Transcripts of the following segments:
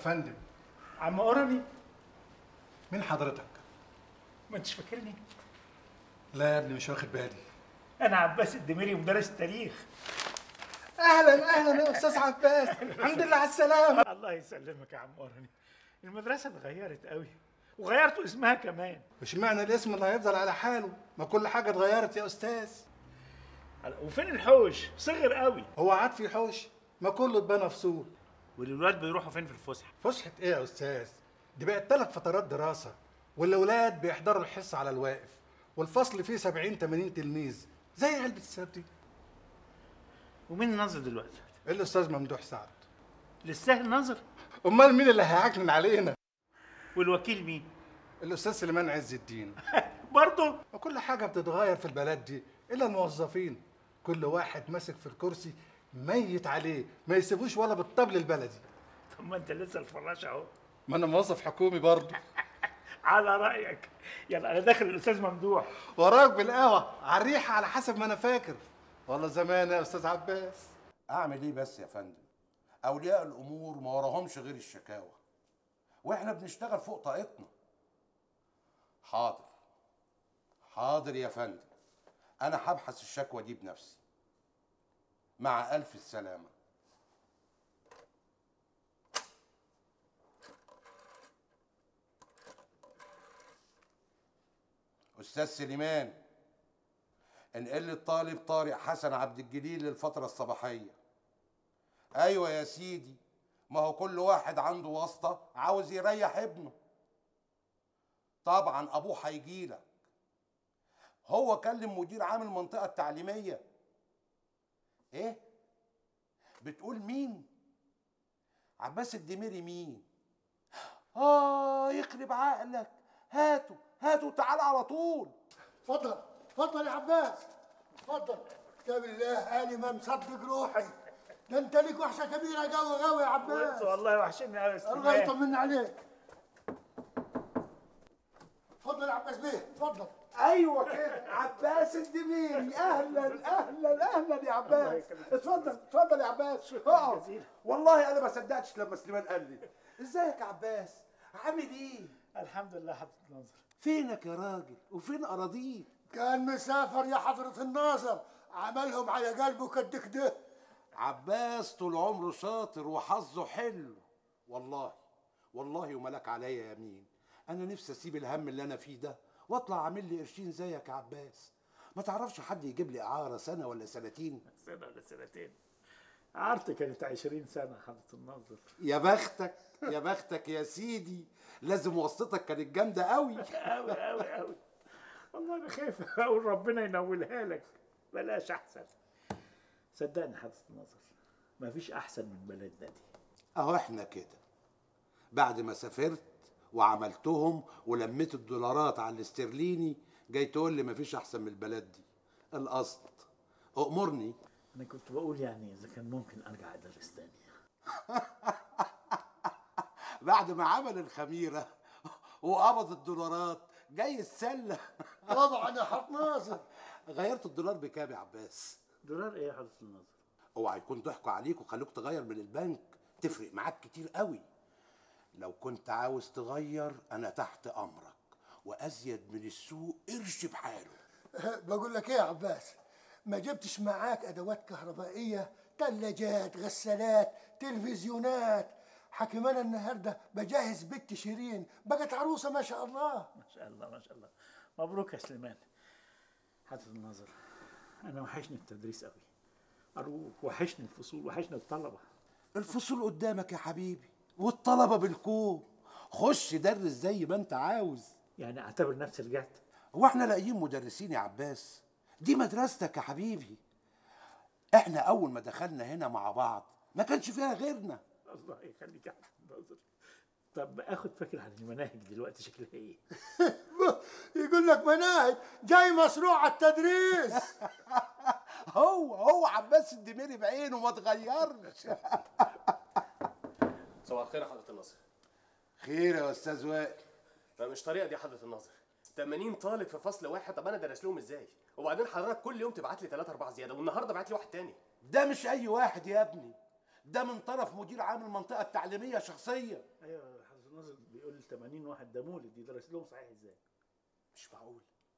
فندم عم قرني مين حضرتك ما انتش فاكرني لا يا ابني مش واخد بالي انا عباس الدميري مدرس تاريخ اهلا اهلا يا استاذ عباس الحمد لله على السلامه الله يسلمك يا عم قرني المدرسه اتغيرت قوي وغيرتوا اسمها كمان مش معنى الاسم اللي هيفضل على حاله ما كل حاجه اتغيرت يا استاذ وفين الحوش صغر قوي هو عاد في حوش ما كله اتبنى فصول والولاد بيروحوا فين في الفسحه فسحه ايه يا استاذ دي بقت ثلاث فترات دراسه والاولاد بيحضروا الحصه على الواقف والفصل فيه 70 80 تلميذ زي علبه السبتي ومين الناظر دلوقتي الاستاذ ممدوح سعد لسه الناظر امال مين اللي هيعكنن علينا والوكيل مين الاستاذ سليمان عز الدين برضه وكل حاجه بتتغير في البلد دي الا الموظفين كل واحد ماسك في الكرسي ميت عليه ما يسيبوش ولا بالطبل البلدي طب ما انت لسه الفراش اهو ما انا موظف حكومي برضه على رايك يلا انا داخل الاستاذ ممدوح وراك بالقهوه على الريحه على حسب ما انا فاكر والله زمان يا استاذ عباس اعمل ايه بس يا فندم اولياء الامور ما وراهمش غير الشكاوى واحنا بنشتغل فوق طاقتنا حاضر حاضر يا فندم انا هبحث الشكوى دي بنفسي مع الف السلامه استاذ سليمان انقل لي الطالب طارق حسن عبد الجليل للفتره الصباحيه ايوه يا سيدي ما هو كل واحد عنده واسطه عاوز يريح ابنه طبعا ابوه هيجيلك هو كلم مدير عام المنطقه التعليميه ايه بتقول مين عباس الدميري مين اه يخرب عقلك هاته هاته تعال على طول اتفضل اتفضل يا عباس اتفضل كتاب الله انا ما مصدق روحي ده انت ليك وحشه كبيره قوي قوي يا عباس وانت والله وحشني قوي يا الله سليمان يطمن عليك اتفضل يا عباس بيه اتفضل ايوه كده عباس الدميري اهلا اهلا اهلا يا عباس اتفضل اتفضل يا عباس اقعد جزيلا. والله انا ما صدقتش لما سليمان قال لي ازيك يا عباس عامل ايه الحمد لله حضرة النظر فينك يا راجل وفين اراضيك كان مسافر يا حضرة الناظر عملهم على قلبه كد كده عباس طول عمره شاطر وحظه حلو والله والله وملك عليا يمين انا نفسي اسيب الهم اللي انا فيه ده واطلع اعمل لي قرشين زيك يا عباس ما تعرفش حد يجيب لي اعاره سنه ولا سنتين سنة ولا سنتين عارتي كانت عشرين سنة حضرة الناظر يا بختك يا بختك يا سيدي لازم واسطتك كانت جامده قوي قوي قوي قوي والله انا خايف اقول ربنا ينولها لك بلاش احسن صدقني حضرة الناظر مفيش احسن من بلدنا دي اهو احنا كده بعد ما سافرت وعملتهم ولميت الدولارات على الاسترليني جاي تقول لي مفيش احسن من البلد دي القصد امرني انا كنت بقول يعني اذا كان ممكن ارجع ادرس تاني بعد ما عمل الخميره وقبض الدولارات جاي السله طبعا يا حضرة ناظر غيرت الدولار بكام يا عباس دولار ايه يا حضرة الناظر اوعى يكون ضحكوا عليك وخلوك تغير من البنك تفرق معاك كتير قوي لو كنت عاوز تغير انا تحت امرك وازيد من السوق قرش بحاله بقول لك ايه يا عباس ما جبتش معاك ادوات كهربائيه ثلاجات غسالات تلفزيونات حكيم انا النهارده بجهز بنت شيرين بقت عروسه ما شاء الله ما شاء الله ما شاء الله مبروك يا سليمان حضرة الناظر انا وحشني التدريس قوي ارجوك وحشني الفصول وحشني الطلبة الفصول قدامك يا حبيبي والطلبه بالكوم خش درس زي ما انت عاوز يعني اعتبر نفسي رجعت هو احنا لاقيين مدرسين يا عباس دي مدرستك يا حبيبي احنا اول ما دخلنا هنا مع بعض ما كانش فيها غيرنا الله يخليك يا حضرة الناظر طب اخد فكرة عن المناهج دلوقتي شكلها ايه يقول لك مناهج جاي مشروع على التدريس هو هو عباس الدميري بعينه ما اتغيرش صباح الخير يا حضرة الناظر خير يا استاذ وائل ما مش طريقة دي يا حضرة الناظر 80 طالب في فصل واحد طب انا درس لهم ازاي وبعدين حضرتك كل يوم تبعت لي 3 4 زيادة والنهارده بعت لي واحد تاني ده مش اي واحد يا ابني ده من طرف مدير عام المنطقه التعليميه شخصيا ايوه حضرة الناظر بيقول لي 80 واحد ده مولد يدرس لهم صحيح ازاي؟ مش معقول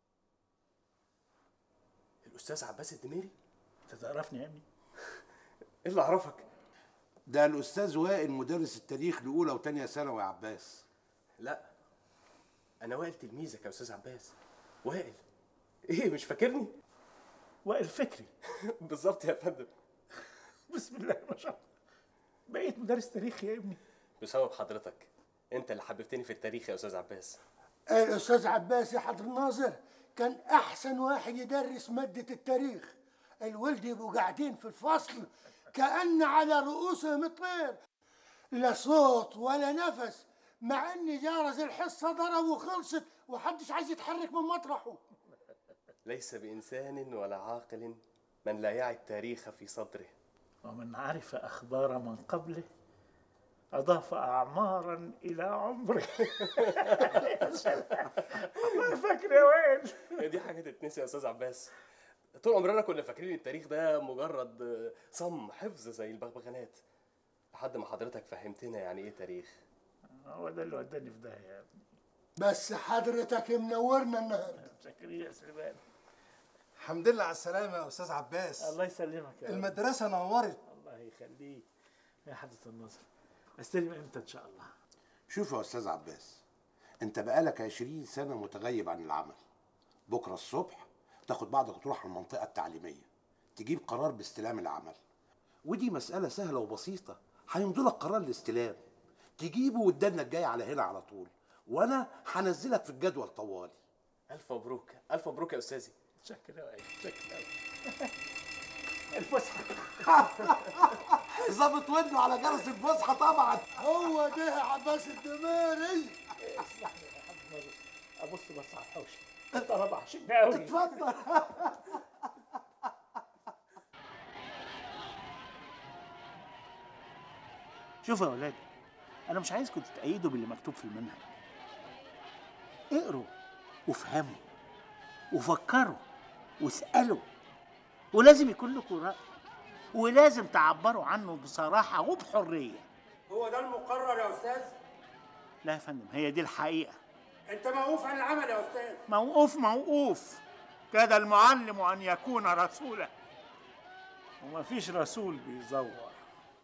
الاستاذ عباس الدميري انت تعرفني يا ابني؟ ايه اللي اعرفك ده الاستاذ وائل مدرس التاريخ لاولى وثانيه ثانوي يا عباس لا انا وائل تلميذك يا استاذ عباس وائل ايه مش فاكرني وائل فكري بالظبط يا فندم بسم الله ما شاء الله بقيت مدرس تاريخ يا ابني بسبب حضرتك انت اللي حببتني في التاريخ يا استاذ عباس الأستاذ عباس يا حضر الناظر كان أحسن واحد يدرس مادة التاريخ الولد يبقوا قاعدين في الفصل كأن على رؤوسهم الطير لا صوت ولا نفس مع إن جرس الحصة ضرب وخلصت وحدش عايز يتحرك من مطرحه ليس بإنسان ولا عاقل من لا يعي التاريخ في صدره ومن عرف أخبار من قبله أضاف أعمارا إلى عمره يا سلام. والله فاكر يا وائل هي دي حاجة تتنسي يا أستاذ عباس طول عمرنا كنا فاكرين التاريخ ده مجرد آه، صم حفظ زي البغبغانات لحد ما حضرتك فهمتنا يعني ايه تاريخ هو ده اللي وداني في داهية يا ابني بس حضرتك منورنا النهارده شاكرين يا سليمان الحمد لله على السلامه يا استاذ عباس الله يسلمك يا رب. المدرسه نورت الله يخليك يا حضرة النظر استلم امتى ان شاء الله شوف يا استاذ عباس انت بقالك 20 سنه متغيب عن العمل بكره الصبح تاخد بعضك وتروح على المنطقه التعليميه تجيب قرار باستلام العمل ودي مساله سهله وبسيطه هيمضي لك قرار الاستلام تجيبه والدنة الجاي على هنا على طول وانا هنزلك في الجدول طوالي ألف مبروك ألف مبروك يا أستاذي شكرا يا وائل شكرا الفسحة ظابط ودنه على جرس الفسحه طبعا هو ده يا عباس الدماري اسمح لي يا حضرة النظر ابص بس على الحوش انت ربع عشان قوي اتفضل شوفوا يا ولاد انا مش عايزكم تتأيدوا باللي مكتوب في المنهج اقروا وافهموا وفكروا واسألوا ولازم يكون لكم رأي ولازم تعبروا عنه بصراحة وبحرية هو ده المقرر يا استاذ لا يا فندم هي دي الحقيقة انت موقوف عن العمل يا استاذ موقوف موقوف كاد المعلم أن يكون رسولا وما فيش رسول بيزور